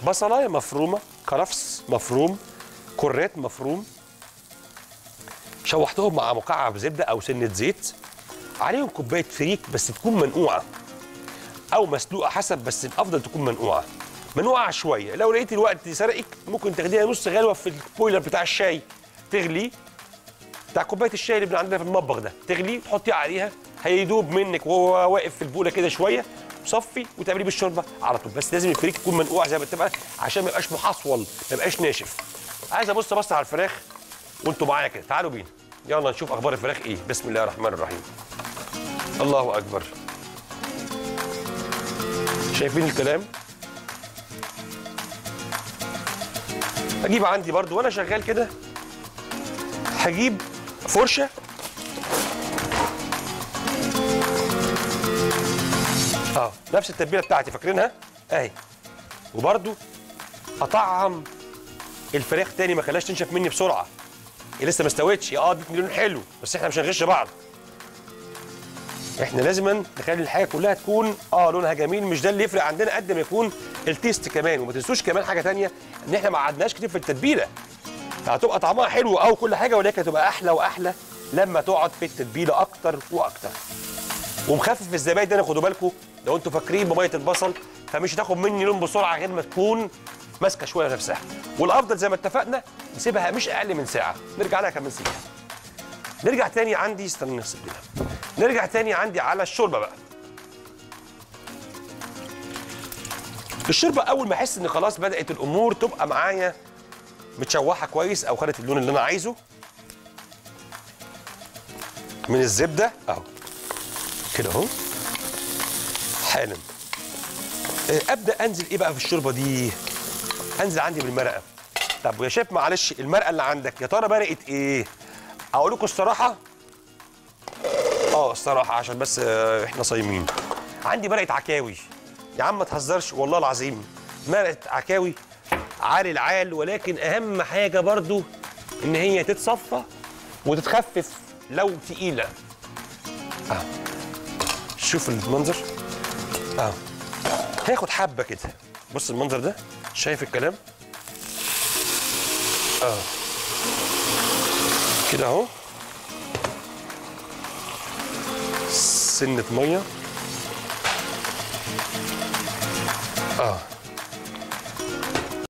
بصلايه مفرومه كرفس مفروم كرات مفروم شوحتهم مع مكعب زبده او سنه زيت عليهم كوبايه فريك بس تكون منقوعه او مسلوقه حسب بس الافضل تكون منقوعه منقوعه شويه لو لقيت الوقت سرقك ممكن تاخديها نص غلوه في البويلر بتاع الشاي تغلي بتاع كوبايه الشاي اللي عندنا في المطبخ ده تغلي تحطي عليها هيدوب منك وهو واقف في البوله كده شويه صفي وتعمليه بالشوربه على طول بس لازم الفريك يكون منقوع زي ما تبقى عشان ما يبقاش محصول ما يبقاش ناشف عايز ابص بص على الفراخ وانتوا معايا كده تعالوا بينا يلا نشوف اخبار الفراخ ايه بسم الله الرحمن الرحيم الله اكبر شايفين الكلام اجيب عندي برضو وانا شغال كده هجيب فرشه اه نفس التتبيله بتاعتي فاكرينها اهي وبرضو اطعم الفراخ تاني ما خلاش تنشف مني بسرعه هي لسه ما استوتش اه ادتني لون حلو بس احنا مش هنغش بعض احنا لازم نخلي الحاجه كلها تكون اه لونها جميل مش ده اللي يفرق عندنا قد ما يكون التيست كمان وما تنسوش كمان حاجه تانية ان احنا ما قعدناش كتير في التتبيله هتبقى طعمها حلو او كل حاجه ولكن هتبقى احلى واحلى لما تقعد في التتبيله اكتر واكتر ومخفف الزبادي انا خدوا بالكم لو انتوا فاكرين بميه البصل فمش هتاخد مني لون بسرعه غير ما تكون ماسكه شويه نفسها والافضل زي ما اتفقنا نسيبها مش اقل من ساعه نرجع لها كمان ساعه نرجع تاني عندي استنى نغسل كده نرجع تاني عندي على الشوربه بقى الشوربه اول ما احس ان خلاص بدات الامور تبقى معايا متشوحه كويس او خدت اللون اللي انا عايزه من الزبده اهو كده اهو حالا آه، ابدا انزل ايه بقى في الشوربه دي انزل عندي بالمرقه طب يا شيف معلش المرقه اللي عندك يا ترى مرقه ايه اقول لكم الصراحه اه الصراحه عشان بس آه، احنا صايمين عندي مرقه عكاوي يا عم ما تهزرش والله العظيم مرقه عكاوي عالي العال ولكن اهم حاجه برضو ان هي تتصفى وتتخفف لو تقيله اه شوف المنظر اه هاخد حبه كده بص المنظر ده شايف الكلام اه كده اهو سنه ميه اه